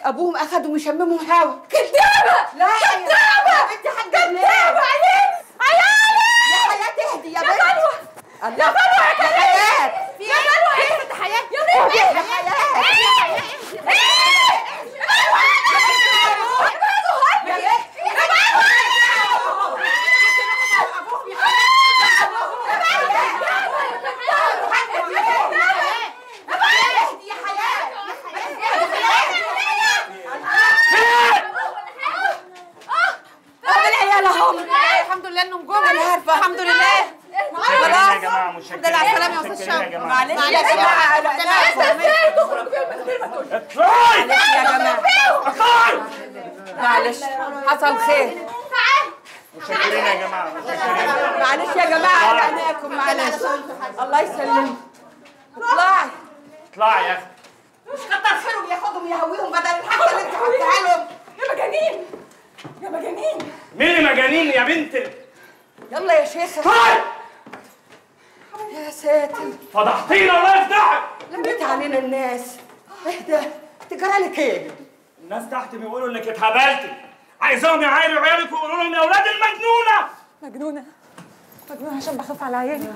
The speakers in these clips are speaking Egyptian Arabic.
ابوهم اخدهم يشمموا هوا كدابة لا كدابة يا بنتي حاجه كدابة عيالي عيالي يا حياه تهدي يا يا بنت خلوة الله يا خلوة يا يا كريم حياه يا خلوة يا بنت حياة يا بنت يا حياه العيال اهم الحمد لله انهم جم انا عارفه الحمد لله متشكرين يا جماعه متشكرين الحمد لله على السلامه يا استاذ متشكرين شام جماعة. معلش يا جماعه قلقناكم اطلعي معلش يا جماعه اطلعي معلش حصل خير متشكرين يا جماعه متشكرين معلش يا جماعه قلقناكم معلش الله يسلمك اطلعي اطلعي يا اخي مش كتر خيرهم ياخدهم يهويهم بدل الحاجه اللي انت حاطها لهم يا مجانين يا مجانين مين اللي مجانين يا بنت يلا يا شيخه اطلعي يا ساتر فضحتينا الله يفضحك لميت علينا الناس اهدى تجرى لك ايه الناس تحت بيقولوا انك اتهبلتي عايزاهم يعايروا عيالك ويقولوا لهم يا اولاد المجنونه مجنونة مجنونة عشان بخاف على عيالي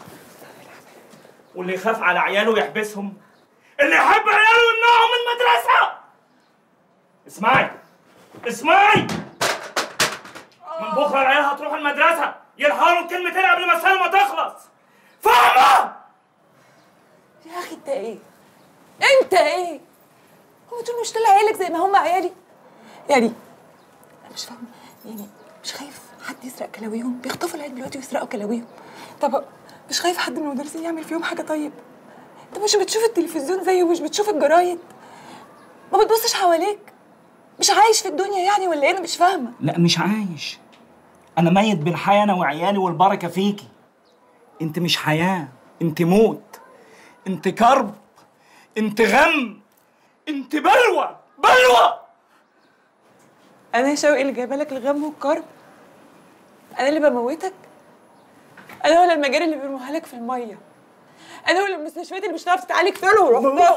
واللي يخاف على عياله يحبسهم اللي يحب عياله يمنعهم من المدرسه اسمعي اسمعي من بكره العيال هتروح المدرسه يلحقوا كلمتين قبل ما السنه ما تخلص فاهمه يا اخي انت ايه انت ايه هو دول مش طلع عيالك زي ما هم عيالي يعني انا مش فاهمه يعني مش خايف حد يسرق كلاويهم بيخطفوا العيال دلوقتي ويسرقوا كلاويهم طب مش خايف حد من المدرسين يعمل فيهم حاجه طيب انت مش بتشوف التلفزيون زي ومش بتشوف الجرايد ما بتبصش حواليك مش عايش في الدنيا يعني ولا ايه انا مش فاهمه لا مش عايش انا ميت بالحياه انا وعيالي والبركه فيكي انت مش حياه انت موت انت كرب انت غم انت بلوى بلوى انا يا شوقي اللي جايبه لك الغم والكرب انا اللي بموتك انا ولا المجاري اللي بيرموها لك في الميه انا ولا المستشفيات اللي مش هتعرف تتعالج فيها ورحمة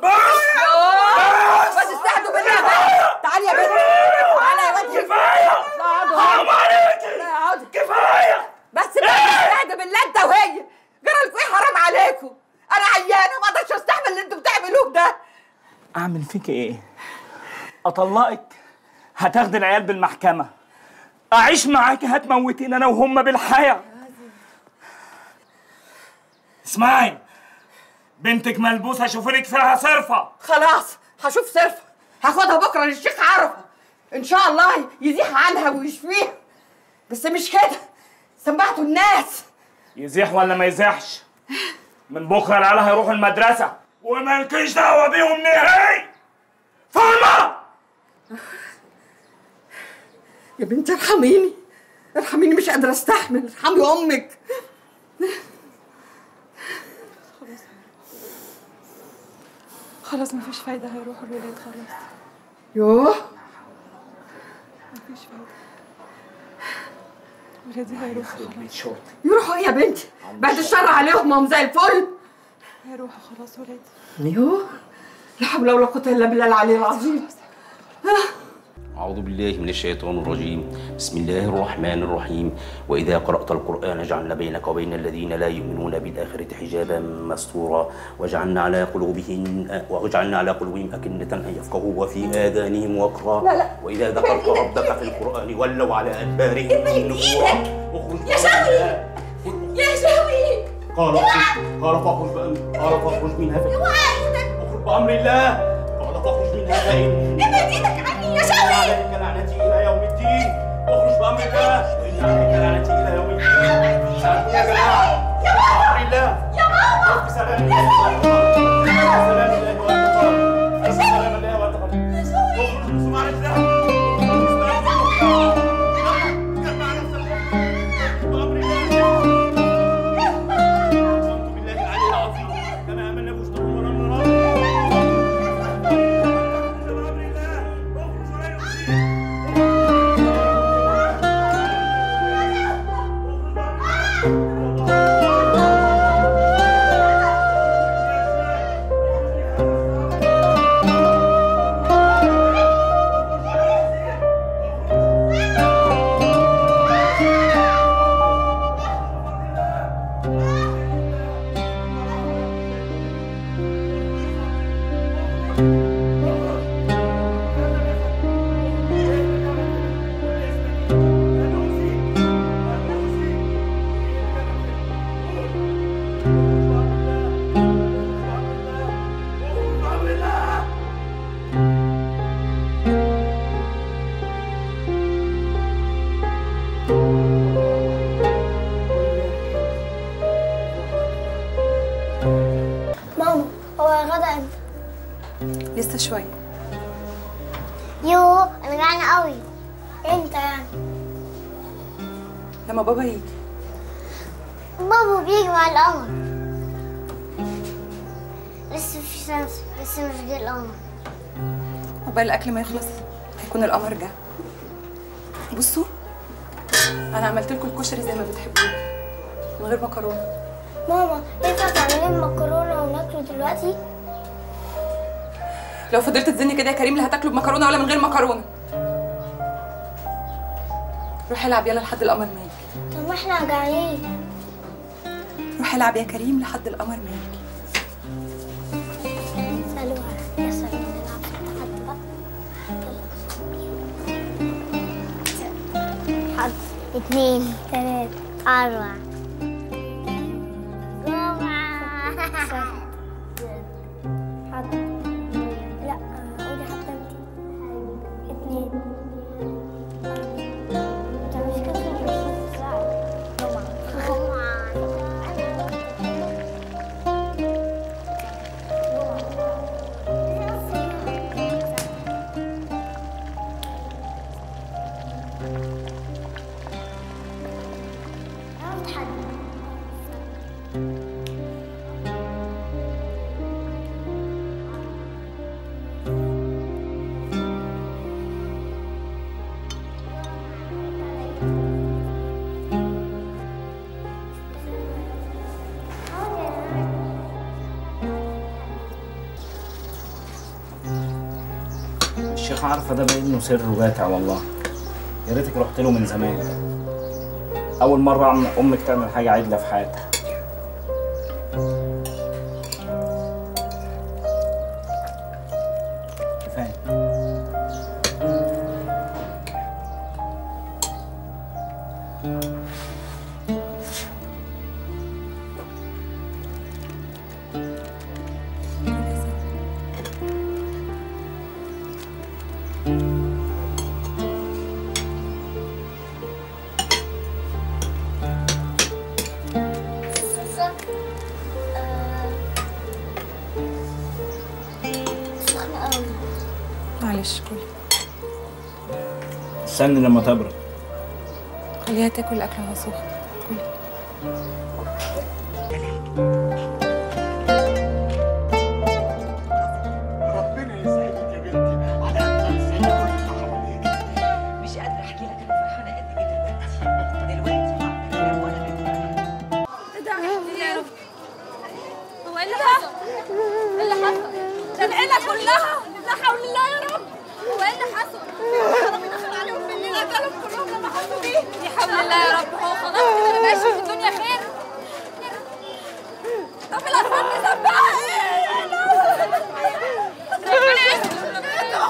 بس استهدوا بالله يا بنت تعالي يا بنت تعالي يا بنت كفايه اقعدوا حرام عليكي لا اقعدوا كفايه بس بقى استهدوا بالله انت وهي جرى لكم ايه حرام عليكم انا عيانه ما اقدرش استحمل اللي انتوا بتعملوه ده اعمل فيك ايه اطلقك هتاخدي العيال بالمحكمه اعيش معاكي هتموتين انا وهم بالحياه اسمعي بنتك ملبوسه شوفي فيها صرفه خلاص هشوف صرفة هاخدها بكره للشيخ عرفة ان شاء الله يزيح عنها ويشفيها بس مش كده سمعتوا الناس يزيح ولا ما يزيحش من بكره العيال هيروحوا المدرسه ومالكيش دعوه بيهم نهائي فاهمه يا بنتي ارحميني ارحميني مش قادرة استحمل ارحمي امك خلاص مفيش فايده هيروحوا الولاد خلاص يوه مفيش فايده ولادي هيروحوا خلاص يروحوا ايه يا بنتي بعد الشر عليهم هم زي الفل هيروحوا خلاص ولادي يوه لا حول ولا قوة الا بالله العلي العظيم أعوذ بالله من الشيطان الرجيم بسم الله الرحمن الرحيم وإذا قرأت القرآن جعلنا بينك وبين الذين لا يؤمنون بالآخرة حجابا مستورا وجعلنا على قلوبهم وجعلنا على قلوبهم أكنة أن يفقهوا وفي آذانهم وقرا لا، لا. وإذا ذكرت ربك في القرآن ولوا على أدبارهم نفورا يا شوقي يا شوقي قال اخرج قال فاخرج بأمر قال فاخرج منها فإن اخرج بأمر الله قال فاخرج منها فإن ابعد ايدك عني يا شوقي عليك لعنتي الى يوم الدين واخرج بامر الله وان عليك لعنتي الى يوم الدين سلام يا جماعه يا بابا الله يا بابا بسلام الله بسلام الله وانت بسلام الله وانت اخرج بسمع الله جمع نفسك بامر الله اقسمت بالله العلي العظيم كما امنا بوجه ونرى بامر الله اخرج ولا يؤذيك لسه شويه يو انا جعانه قوي انت يعني لما بابا يجي بابا بيجي مع القمر لسه في شمس لسه مش جه القمر عقبال الاكل ما يخلص هيكون القمر جه بصوا انا عملت لكم الكشري زي ما بتحبوه من غير مكرونه ماما ينفع تعملي مكرونه وناكله دلوقتي لو فضلت تزني كده يا كريم لا هتاكلوا بمكرونه ولا من غير مكرونه روح العب يلا لحد القمر ما يجي طب ما احنا جعانين روح العب يا كريم لحد القمر ما يجي سلوها يا سلام نلعب في التحدي بقى يلا. حد اتنين تلاتة أربعة جمعة حد لا قولي حتى انت اتنين انت مش كده جمعة الشيخ عارفه ده باين انه سر وباتع والله يا ريتك رحت له من زمان اول مره عم امك تعمل حاجه عدله في حياتها كفايه سخنة أوي معلش كل استني لما تبرد خليها تاكل الاكل وهو سخن كل ربنا يسعدك يا بنتي على اجمل سنه كنت حواليك مش قادرة أحكي لك أنا فرحانة قد إيه دلوقتي دلوقتي هعمل ولا يا رب هو ايه اللي حصل؟ ايه اللي حصل؟ ده العيلة كلها لا حول الله يا رب هو ايه اللي حصل؟ يا رب دخل عليهم بالليل قتلهم كلهم لما حسوا بيه يا حول الله يا رب هو خلاص كده ما بقاش في الدنيا خير طب الأطفال مسبحة ايه يا رب ربنا يستر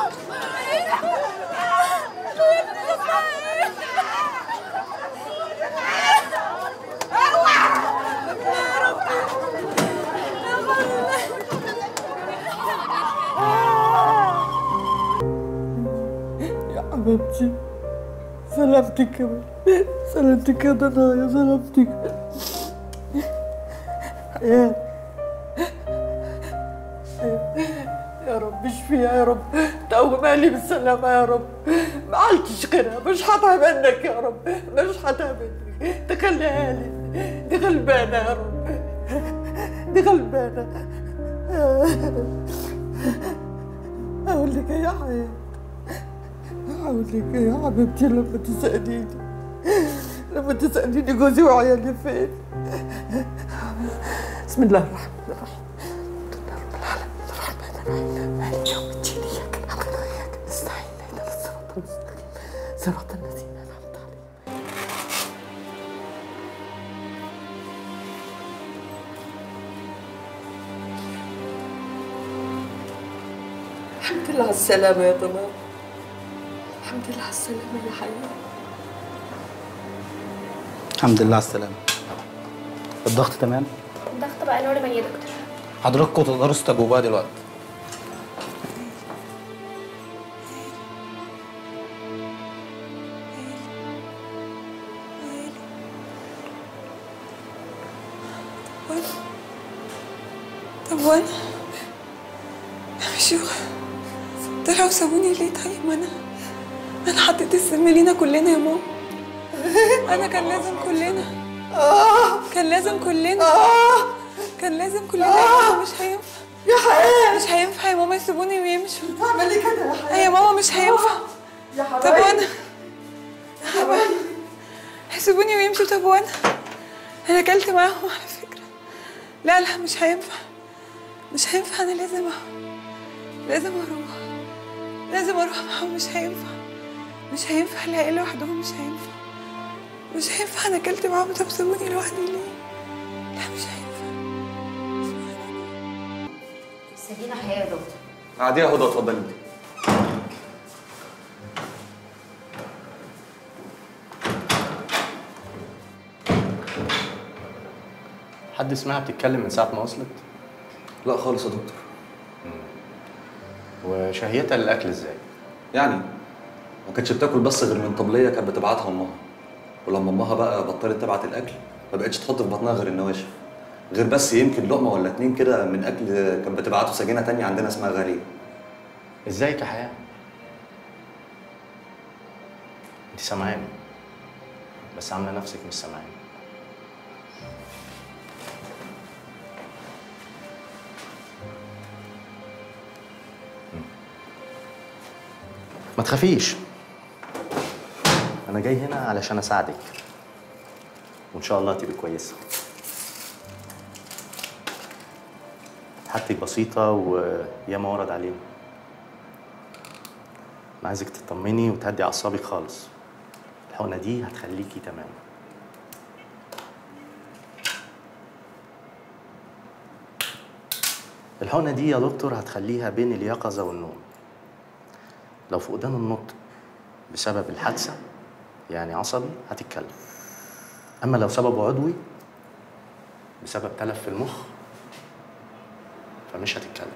يا حبيبتي سلامتك يا بنت. سلامتك يا ضنايا سلامتك يا يا رب اشفيها يا رب تقومها لي بالسلامة يا رب ما عملتش غيرها مش هتعبنك يا رب مش هتعبنك تخليها لي دي غلبانة يا رب دي غلبانة أقول لك إيه يا حياتي أقول لك إيه يا حبيبتي لما تسأليني لما تسأليني جوزي وعيالي فين بسم الله الرحمن الرحيم الحمد لله رب العالمين الرحمن الرحيم مالك يوم الدين إياك نعبد وإياك نستعين اهدنا الصراط المستقيم صراط الذين أنعمت عليهم الحمد لله على السلامة يا ضمان الحمد لله على السلامة يا حياتي الحمد لله على السلامه الضغط تمام الضغط بقى نورمال يا دكتور حضراتكم تقدروا تستجوبوها دلوقتي طب وانا مش طلعوا سابوني ليه طيب ما انا انا حطيت السم لينا كلنا يا ماما انا كان لازم كلنا كان لازم كلنا كان لازم كلنا يا ماما مش هينفع يا حياة مش هينفع يا ماما يسيبوني ويمشوا تعملي كده يا حياة يا ماما مش هينفع يا طب حبايبي وانا طب وانا هيسيبوني ويمشوا طب وانا انا اكلت معاهم على فكره لا لا مش هينفع مش هينفع انا لازم أروح. لازم اروح لازم اروح معاهم مش هينفع مش هينفع الاقي لوحدهم مش هينفع مش هينفع انا اكلت معاهم طب سيبوني لوحدي ليه لا مش هينفع سكينة حياة يا دكتور عادي يا هدى اتفضلي انت حد سمعها بتتكلم من ساعة ما وصلت؟ لا خالص يا دكتور وشهيتها للأكل إزاي؟ يعني ما كانتش بتاكل بس غير من طبليه كانت بتبعتها امها ولما امها بقى بطلت تبعت الاكل ما بقتش تحط في بطنها غير النواشف غير بس يمكن لقمه ولا اتنين كده من اكل كانت بتبعته سجينه تانية عندنا اسمها غاليه إزيك يا حياة؟ أنت سامعاني بس عاملة نفسك مش سامعاني ما تخافيش أنا جاي هنا علشان أساعدك وإن شاء الله تبقي كويسة حالتك بسيطة وياما ورد علينا أنا عايزك تطمني وتهدي أعصابك خالص الحقنة دي هتخليكي تمام الحقنة دي يا دكتور هتخليها بين اليقظة والنوم لو فقدان النطق بسبب الحادثة يعني عصبي هتتكلم أما لو سببه عضوي بسبب تلف في المخ فمش هتتكلم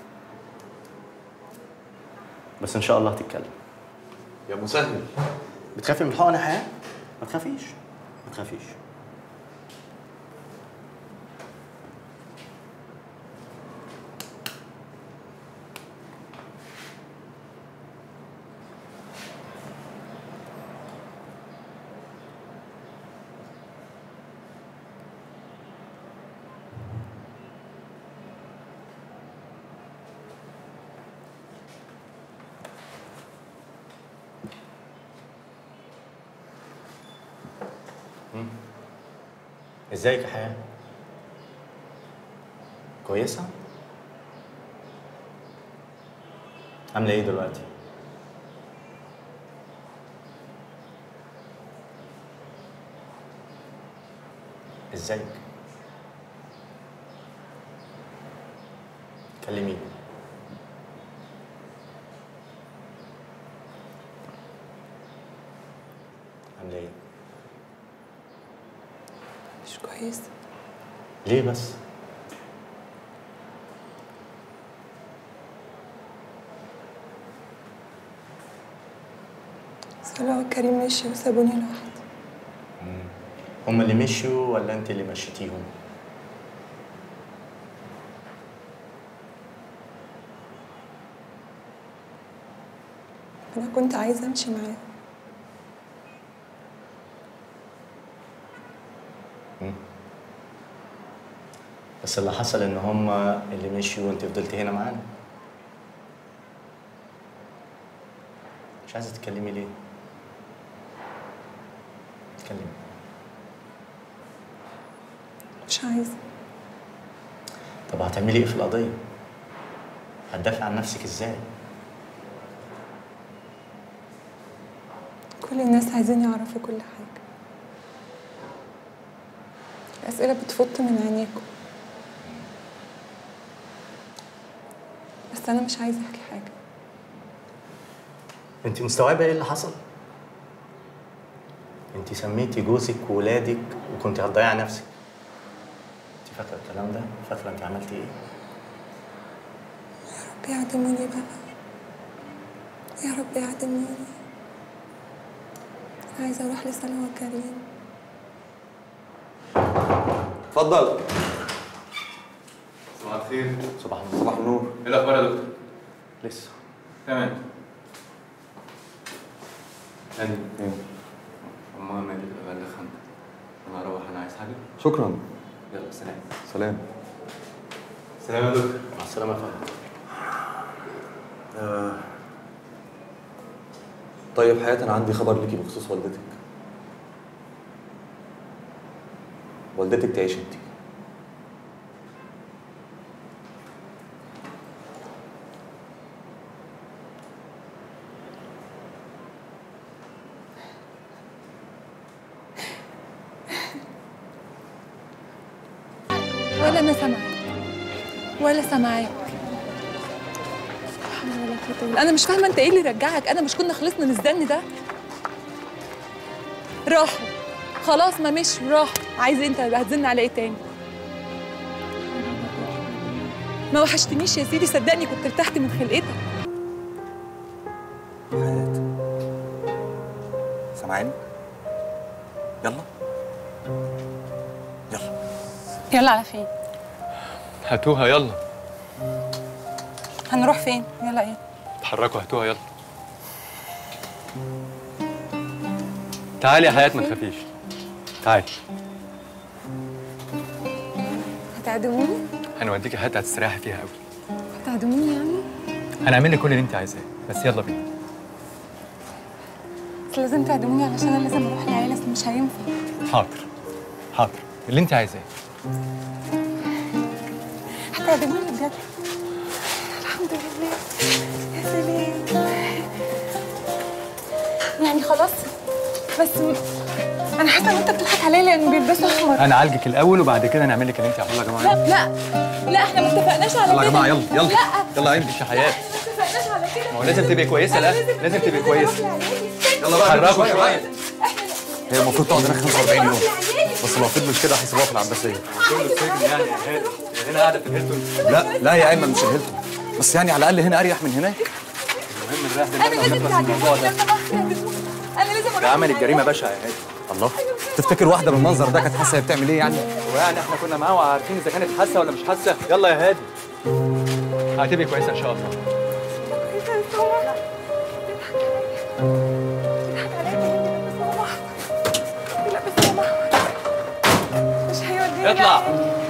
بس إن شاء الله هتتكلم يا مسهل بتخافي من الحقن يا حياة؟ ما تخافيش ما تخافيش ازيك يا حياة؟ كويسة؟ عاملة ايه دلوقتي؟ ازيك؟ كلميني عاملة ايه؟ مش كويس ليه بس؟ صلاح كريم مشي وسابوني لوحدي هما اللي مشيوا ولا انت اللي مشيتيهم؟ انا كنت عايزه امشي معاه بس اللي حصل ان هما اللي مشيوا وانت فضلت هنا معانا مش عايزه تتكلمي ليه؟ اتكلمي مش عايزه طب هتعملي ايه في القضيه؟ هتدافعي عن نفسك ازاي؟ كل الناس عايزين يعرفوا كل حاجه الاسئله بتفط من عينيكم بس انا مش عايزه احكي حاجه انت مستوعبه ايه اللي حصل؟ انت سميتي جوزك وولادك وكنت هتضيعي نفسك انت فاكره الكلام ده؟ فاكره انت عملتي ايه؟ يا رب يعدموني بقى يا رب يعدموني أنا عايزه اروح لسلوى كريم اتفضل صباح الخير صباح النور صباح النور ايه الاخبار يا دكتور؟ لسه تمام هاني أمها ماتت أبلغها أنت أنا أروح أنا عايز حاجة شكرا يلا سلام سلام سلام يا دكتور مع السلامه يا فندم آه. طيب حياتي انا عندي خبر ليكي بخصوص والدتك والدتك تعيش انت ولا انا سامعاك ولا سامعاك لا حول ولا قوة إلا بالله. انا مش فاهمه انت ايه اللي رجعك انا مش كنا خلصنا من الزن ده راحوا خلاص ما مش راح عايز إيه انت يبقى هتزن على ايه تاني ما وحشتنيش يا سيدي صدقني كنت ارتحت من خلقتك سامعاني يلا يلا على فين هاتوها يلا هنروح فين يلا ايه اتحركوا هاتوها يلا تعالي يا حياة ما تخافيش تعالي هتعدموني هنوديكي حتة هتستريحي فيها قوي هتعدموني يعني هنعمل لك كل اللي انت عايزاه بس يلا بينا بس لازم تعدموني علشان انا لازم اروح العيله اصل مش هينفع حاضر حاضر اللي انت عايزاه هتعدموني بجد الحمد لله يا سلام يعني خلاص بس م- انا حاسه ان انت بتضحك عليا لانه بيلبسوا احمر انا عالجك الاول وبعد كده نعمل لك اللي انت عايزاه يلا يا جماعه لا لا لا احنا ما اتفقناش على يلا كده يا جماعه يلا يلا لا يلا امشي يا حياة ما اتفقناش على كده ما هو لازم تبقي كويسه لا لازم تبقي كويسه يلا بقى حركوا شويه هي المفروض تقعد هناك 45 يوم بس لو فضلت كده هيسيبوها في العباسيه كله سجن يعني يا هادي هنا قاعده في الهيلتون لا لا يا ايمن مش الهيلتون بس يعني على الاقل هنا اريح من هناك المهم نريح انا دماغنا لازم ونخلص من الموضوع تعدموني ده لما تعدموني انا لازم اروح ده عمل الجريمه بشع يا هادي الله تفتكر واحده بالمنظر ده كانت حاسه هي بتعمل ايه يعني ويعني احنا كنا معاه وعارفين اذا كانت حاسه ولا مش حاسه يلا يا هادي هتبقي كويسه ان شاء الله مش هيوديني اطلع